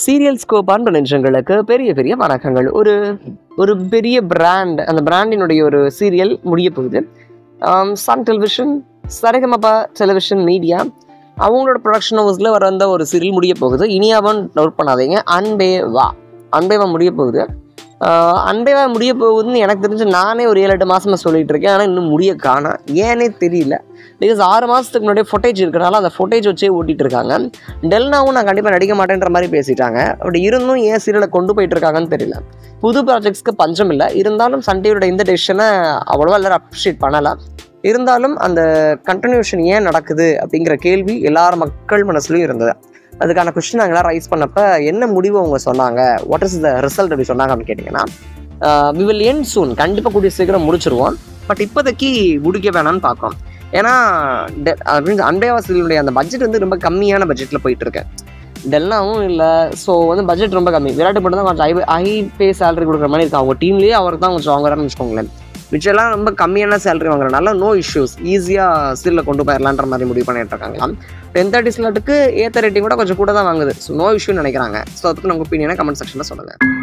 serial scope அன்பு நெஞ்சங்களுக்கு பெரிய பெரிய வணக்கங்கள் ஒரு ஒரு பெரிய பிராண்ட் அந்த பிராண்டினுடைய ஒரு சீரியல் முடிய போகுது ஆம், Sun television Saregamapa television media அவங்களோட ப்ரொடக்ஷன் ஹவுஸில் வர அந்த ஒரு சீரியல் முடிய போகுது இனியாவன் நோட் பண்ணாதீங்க அன்பே வா அன்பே வா முடிய போகுது ஆஹ் அன்பே வா முடிய போகுதுன்னு எனக்கு தெரிஞ்சு நானே ஒரு ஏழு எட்டு மாசமா சொல்லிட்டு இருக்கேன் ஆனால் இன்னும் முடிய காணோம் ஏனே தெரியல பிகாஸ் ஆறு மாதத்துக்கு முன்னாடியே ஃபுட்டேஜ் இருக்கிறனால அந்த ஃபுட்டேஜ் வச்சே ஓட்டிட்டு இருக்காங்க டெல்னாவும் நான் கண்டிப்பாக நடிக்க மாட்டேன்ற மாதிரி பேசிட்டாங்க அப்படி இருந்தும் ஏன் சீரியலை கொண்டு போயிட்டு இருக்காங்கன்னு தெரியல புது ப்ராஜெக்ட்ஸ்க்கு பஞ்சம் இல்லை இருந்தாலும் சன் டிவியோட இந்த டெசிஷனை அவ்வளோவா எல்லாரும் அப்ரிஷியேட் பண்ணலை இருந்தாலும் அந்த கண்டினியூஷன் ஏன் நடக்குது அப்படிங்கிற கேள்வி எல்லார் மக்கள் மனசுலையும் இருந்தது அதுக்கான கொஸ்டின் நாங்களாம் ரைஸ் பண்ணப்ப என்ன முடிவு அவங்க சொன்னாங்க வாட் இஸ் த ரிசல்ட் அப்படி சொன்னாங்க அப்படின்னு கேட்டிங்கன்னா வி வில் என் சூன் கண்டிப்பாக கூடிய சீக்கிரம் முடிச்சிருவோம் பட் இப்போதைக்கு முடிக்க வேணாம்னு பார்க்குறோம் ஏன்னா அப்படின்னு அன்பேவாசிகளுடைய அந்த பட்ஜெட் வந்து ரொம்ப கம்மியான பட்ஜெட்டில் போயிட்டு இருக்கு டெல்லாவும் இல்லை ஸோ வந்து பட்ஜெட் ரொம்ப கம்மி விராட் மட்டும் தான் கொஞ்சம் ஹை ஹை பே சேலரி கொடுக்குற மாதிரி இருக்கு அவங்க டீம்லேயே அவருக்கு தான் கொஞ்சம் வாங்குறான்னு வச்சுக்கோங்களேன் மிச்சம்லாம் ரொம்ப கம்மியான சேலரி வாங்குறனால நோ இஷ்யூஸ் ஈஸியாக சீலில் கொண்டு போயிடலான்ற மாதிரி முடிவு பண்ணிட்டு இருக்காங்க டென் தேர்ட்டி ஸ்லாட்டுக்கு ஏற்ற ரேட்டிங் கூட கொஞ்சம் கூட தான் வாங்குது ஸோ நோ இஷ்யூன்னு நினைக்கிறாங்க ஸோ அதுக்கு நம்ம ஒப்பீனியனை கமெண்ட் செக்ஷனில் சொல்லுங்கள்